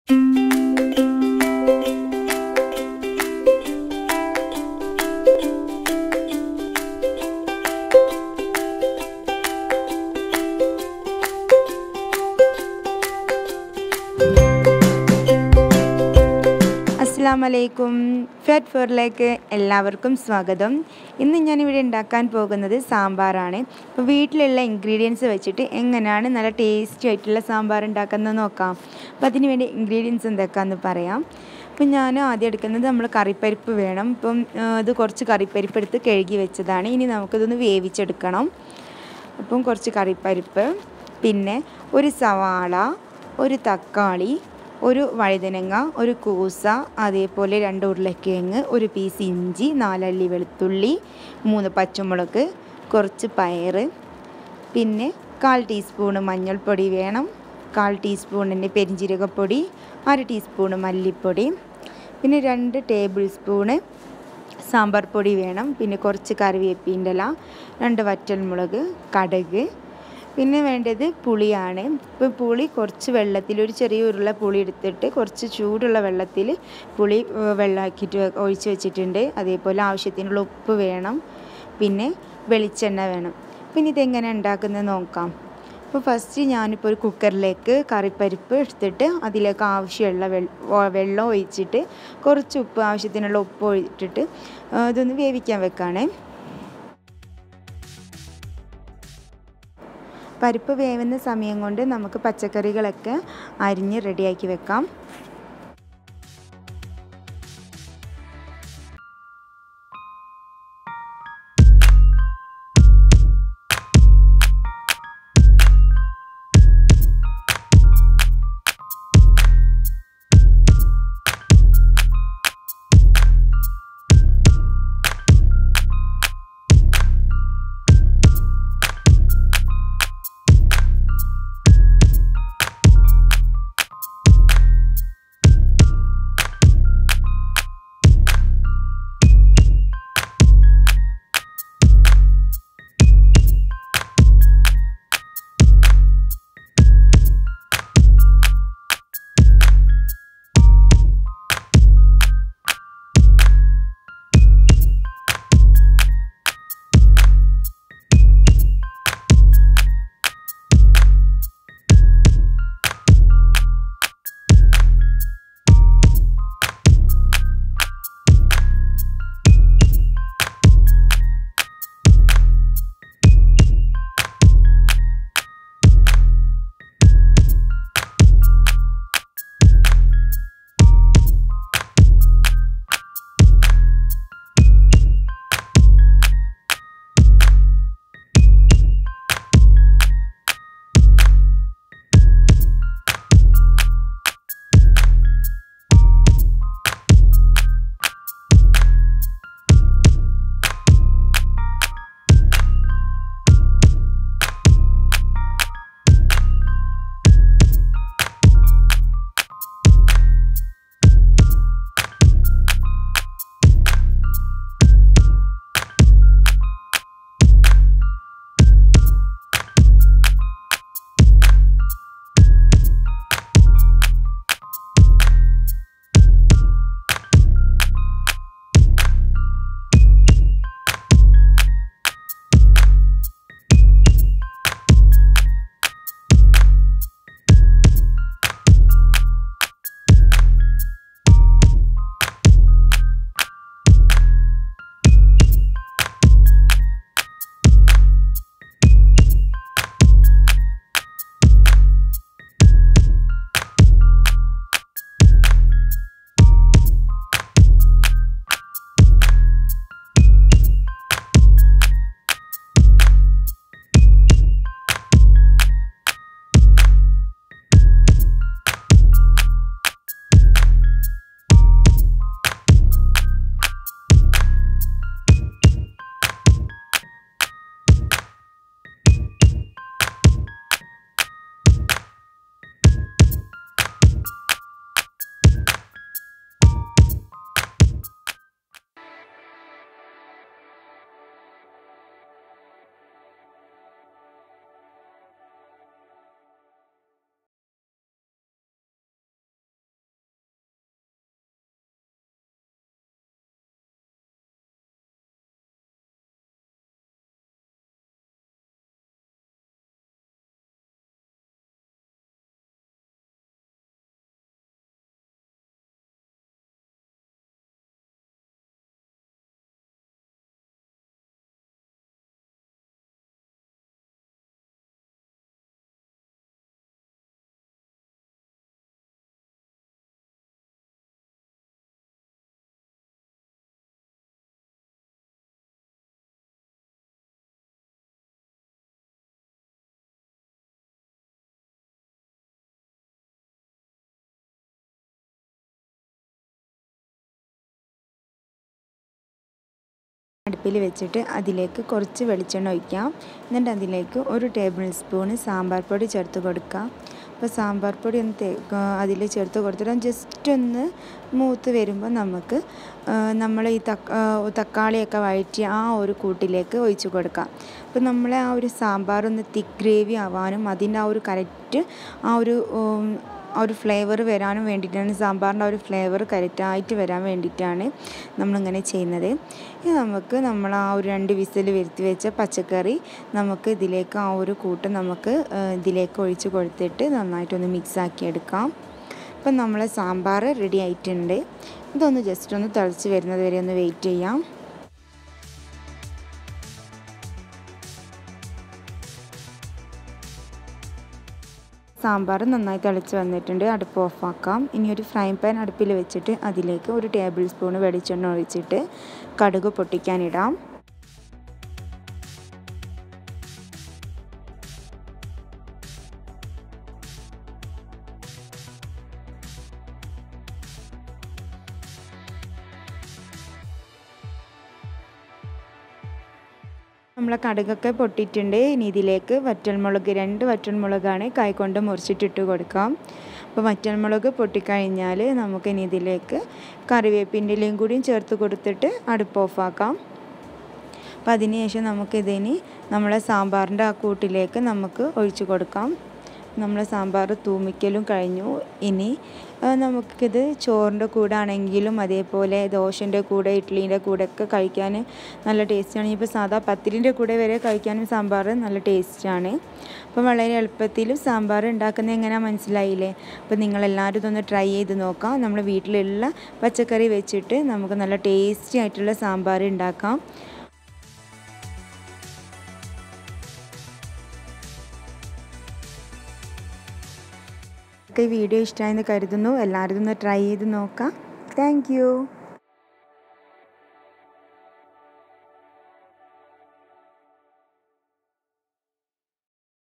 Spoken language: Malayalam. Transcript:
അസ്സാമലൈക്കും ഫെറ്റ് ഫോറിലേക്ക് എല്ലാവർക്കും സ്വാഗതം ഇന്ന് ഞാനിവിടെ ഉണ്ടാക്കാൻ പോകുന്നത് സാമ്പാറാണ് അപ്പോൾ വീട്ടിലുള്ള ഇൻഗ്രീഡിയൻസ് വെച്ചിട്ട് എങ്ങനെയാണ് നല്ല ടേസ്റ്റി ആയിട്ടുള്ള സാമ്പാർ ഉണ്ടാക്കുന്നത് നോക്കാം അപ്പോൾ അതിന് വേണ്ടി ഇൻഗ്രീഡിയൻസ് എന്തൊക്കെയാണെന്ന് പറയാം അപ്പം ഞാൻ ആദ്യം എടുക്കുന്നത് നമ്മൾ കറിപ്പരിപ്പ് വേണം ഇപ്പം ഇത് കുറച്ച് കറിപ്പരിപ്പ് എടുത്ത് കഴുകി വെച്ചതാണ് ഇനി നമുക്കിതൊന്ന് വേവിച്ചെടുക്കണം അപ്പം കുറച്ച് കറിപ്പരിപ്പ് പിന്നെ ഒരു സവാള ഒരു തക്കാളി ഒരു വഴുതനങ്ങ ഒരു കൂസ അതേപോലെ രണ്ട് ഉരുളക്കിഴങ്ങ് ഒരു പീസ് ഇഞ്ചി നാലല്ലി വെളുത്തുള്ളി മൂന്ന് പച്ചമുളക് കുറച്ച് പയർ പിന്നെ കാൽ ടീസ്പൂണ് മഞ്ഞൾപ്പൊടി വേണം കാൽ ടീസ്പൂണിൻ്റെ പെരിഞ്ജീരകപ്പൊടി അര ടീസ്പൂണ് മല്ലിപ്പൊടി പിന്നെ രണ്ട് ടേബിൾ സ്പൂണ് സാമ്പാർ പൊടി വേണം പിന്നെ കുറച്ച് കറിവേപ്പിൻ്റെ ഇല രണ്ട് വറ്റൽമുളക് കടുക് പിന്നെ വേണ്ടത് പുളിയാണ് ഇപ്പോൾ പുളി കുറച്ച് വെള്ളത്തിൽ ഒരു ചെറിയ ഉരുള പുളി എടുത്തിട്ട് കുറച്ച് ചൂടുള്ള വെള്ളത്തിൽ പുളി വെള്ളമാക്കിയിട്ട് ഒഴിച്ച് വെച്ചിട്ടുണ്ട് അതേപോലെ ആവശ്യത്തിനുള്ള ഉപ്പ് വേണം പിന്നെ വെളിച്ചെണ്ണ വേണം പിന്നെ ഇതെങ്ങനെ ഉണ്ടാക്കുന്നത് നോക്കാം അപ്പോൾ ഫസ്റ്റ് ഞാനിപ്പോൾ ഒരു കുക്കറിലേക്ക് കറിപ്പരിപ്പ് എടുത്തിട്ട് അതിലേക്ക് ആവശ്യമുള്ള വെള്ളം ഒഴിച്ചിട്ട് കുറച്ച് ഉപ്പ് ആവശ്യത്തിനുള്ള ഉപ്പ് ഒഴിച്ചിട്ട് ഇതൊന്ന് വേവിക്കാൻ വെക്കുകയാണേ പരിപ്പ് വേവുന്ന സമയം കൊണ്ട് നമുക്ക് പച്ചക്കറികളൊക്കെ അരിഞ്ഞ് റെഡിയാക്കി വെക്കാം അടുപ്പിൽ വെച്ചിട്ട് അതിലേക്ക് കുറച്ച് വെളിച്ചെണ്ണ ഒഴിക്കാം എന്നിട്ട് അതിലേക്ക് ഒരു ടേബിൾ സ്പൂണ് സാമ്പാർ പൊടി ചേർത്ത് കൊടുക്കാം അപ്പോൾ സാമ്പാർ പൊടി ഒന്ന് തേ അതിൽ ചേർത്ത് കൊടുത്തിട്ട് ജസ്റ്റ് ഒന്ന് മൂത്ത് വരുമ്പോൾ നമുക്ക് നമ്മൾ ഈ തക്ക തക്കാളിയൊക്കെ വഴറ്റി ആ ഒരു കൂട്ടിലേക്ക് ഒഴിച്ച് കൊടുക്കാം അപ്പോൾ നമ്മളെ ആ ഒരു സാമ്പാർ ഒന്ന് തിക്ക് ഗ്രേവി ആവാനും അതിൻ്റെ ആ ഒരു കറക്റ്റ് ആ ഒരു ആ ഒരു ഫ്ലേവർ വരാനും വേണ്ടിയിട്ടാണ് സാമ്പാറിൻ്റെ ആ ഒരു ഫ്ലേവർ കറക്റ്റായിട്ട് വരാൻ വേണ്ടിയിട്ടാണ് നമ്മളിങ്ങനെ ചെയ്യുന്നത് ഇനി നമുക്ക് നമ്മൾ ആ ഒരു രണ്ട് വിസിൽ വരുത്തി വെച്ച പച്ചക്കറി നമുക്ക് ഇതിലേക്ക് ആ ഒരു കൂട്ട് നമുക്ക് ഇതിലേക്ക് ഒഴിച്ച് കൊടുത്തിട്ട് നന്നായിട്ടൊന്ന് മിക്സ് ആക്കി എടുക്കാം അപ്പം നമ്മളെ സാമ്പാർ റെഡി ആയിട്ടുണ്ട് ഇതൊന്ന് ജസ്റ്റ് ഒന്ന് തിളച്ച് വരുന്നത് വരെ ഒന്ന് വെയിറ്റ് ചെയ്യാം സാമ്പാർ നന്നായി തിളച്ച് വന്നിട്ടുണ്ട് അടുപ്പ് ഓഫാക്കാം ഇനി ഒരു ഫ്രൈ പാൻ അടുപ്പിൽ വെച്ചിട്ട് അതിലേക്ക് ഒരു ടേബിൾ സ്പൂൺ വെളിച്ചെണ്ണ ഒഴിച്ചിട്ട് കടുക് പൊട്ടിക്കാനിടാം നമ്മളെ കടുകൊക്കെ പൊട്ടിയിട്ടുണ്ട് ഇനി ഇതിലേക്ക് വറ്റൽമുളക് രണ്ട് വറ്റൽമുളകാണ് കൈകൊണ്ട് മുറിച്ചിട്ടിട്ട് കൊടുക്കാം അപ്പോൾ വറ്റൽമുളക് പൊട്ടിക്കഴിഞ്ഞാൽ നമുക്ക് ഇനി ഇതിലേക്ക് കറിവേപ്പിൻ്റെ ഇലയും കൂടിയും ചേർത്ത് കൊടുത്തിട്ട് അടുപ്പ് ഓഫാക്കാം അപ്പോൾ അതിന് ശേഷം നമുക്കിതിനി നമ്മളെ സാമ്പാറിൻ്റെ ആ കൂട്ടിലേക്ക് നമുക്ക് ഒഴിച്ചു കൊടുക്കാം നമ്മളെ സാമ്പാർ തൂമിക്കലും കഴിഞ്ഞു ഇനി നമുക്കിത് ചോറിൻ്റെ കൂടെ ആണെങ്കിലും അതേപോലെ ദോശൻ്റെ കൂടെ ഇഡ്ഡലീൻ്റെ കൂടെ ഒക്കെ കഴിക്കാൻ നല്ല ടേസ്റ്റാണ് ഇപ്പോൾ സാധാ പത്തിരിൻ്റെ കൂടെ വരെ കഴിക്കാനും സാമ്പാർ നല്ല ടേസ്റ്റാണ് അപ്പോൾ വളരെ എളുപ്പത്തിലും സാമ്പാർ ഉണ്ടാക്കുന്നത് എങ്ങനെയാണ് മനസ്സിലായില്ലേ അപ്പോൾ നിങ്ങളെല്ലാവരും ഇതൊന്ന് ട്രൈ ചെയ്ത് നോക്കാം നമ്മൾ വീട്ടിലുള്ള പച്ചക്കറി വെച്ചിട്ട് നമുക്ക് നല്ല ടേസ്റ്റി ആയിട്ടുള്ള സാമ്പാർ ഉണ്ടാക്കാം ഈ വീഡിയോ ഇഷ്ടമായെന്ന് കരുതുന്നു എല്ലാവരും ഒന്ന് ട്രൈ ചെയ്ത് നോക്കാം താങ്ക്